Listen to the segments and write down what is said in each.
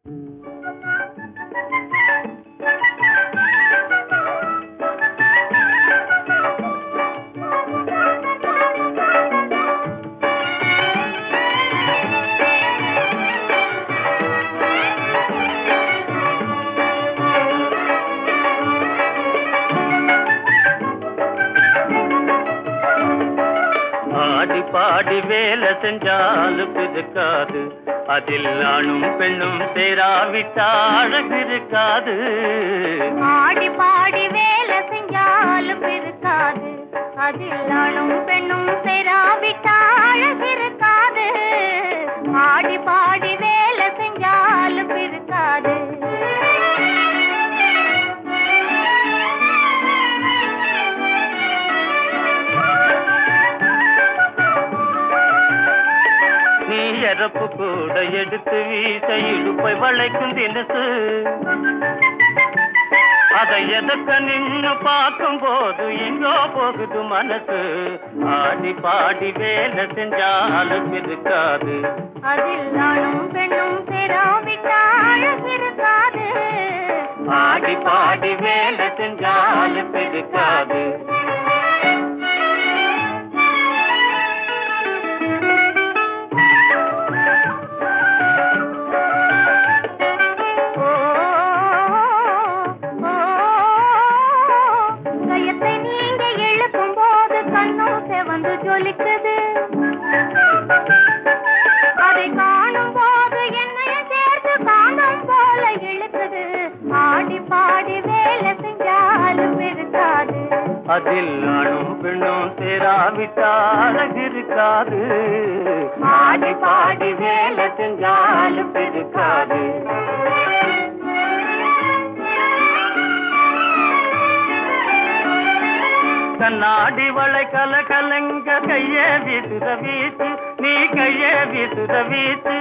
ஆடி பாடி வேலை செஞ்சாலும் இருக்காது அதில் ஆணும் பெண்ணும் சேராவிட்டா அழகு இருக்காது ஆடி பாடி வேலை செஞ்சாலும் இருக்காது அதில் ஆணும் பெண்ணும் சேராவிட்டா அழகு இருக்காது ஆடி பாடி வேலை செஞ்சாலும் இருக்காது நீ எறப்பு கூட எடுத்து வீச இடுப்பை வளைக்கும் தினசு அதை எதற்க நின்னு பார்க்கும் போது எங்கோ போகுது மனசு ஆடி பாடி வேலை செஞ்சாலும் இருக்காது அதில் ஆணும் பெண்ணும் சேராவிட்டா அழகு இருக்காது ஆடி பாடி வேலை செஞ்சாலும் இருக்காது ஓ, ஓ, கயத்தை நீங்க எழுப்பும் போது கண்ணும் செவந்து ஜொலிக்குது அதை காணும் போது என்னையும் சேர்த்து காந்தம் போல இழுக்குது ஆடி பாடி வேலை செஞ்சாலும் இருக்காது அதில் ஆணும் பெண்ணும் சேராவிட்டா அழகு இருக்காது ஆடி பாடி வேலை செஞ்சாலும் இருக்காது கண்ணாடி வளை கல கலங்க கைய வீசுத வீசு நீ கைய வீசுத வீசு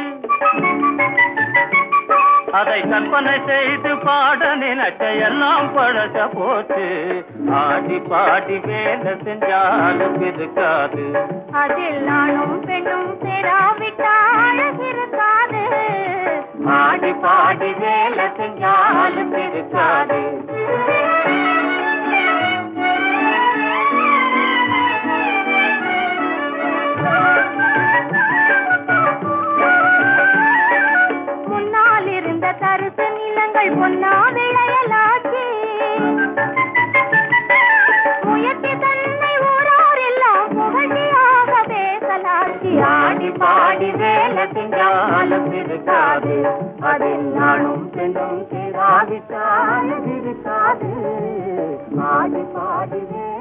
அதை கற்பனை செய்து பாட நினைச்ச எல்லாம் பழச போச்சு ஆடி பாடி வேலை செஞ்சாலும் இருக்காது அதில் ஆணும் பெண்ணும் சேராவிட்டா அழகு இருக்காது ஆடி பாடி வேலை செஞ்சாலும் இருக்காது முன்னால் இருந்த தரிசு நிலங்கள் பொன்னா விளையலாச்சு முயற்சி தன்னை ஊரார் எல்லாம் புகழ்ச்சியாக பேசலாச்சு ஆடி பாடி வேலை செஞ்சாலும் இருக்காது அதில் நானும் பெண்ணும் சேராவிட்டாலும் இருக்காது ஆடி பாடி வேலை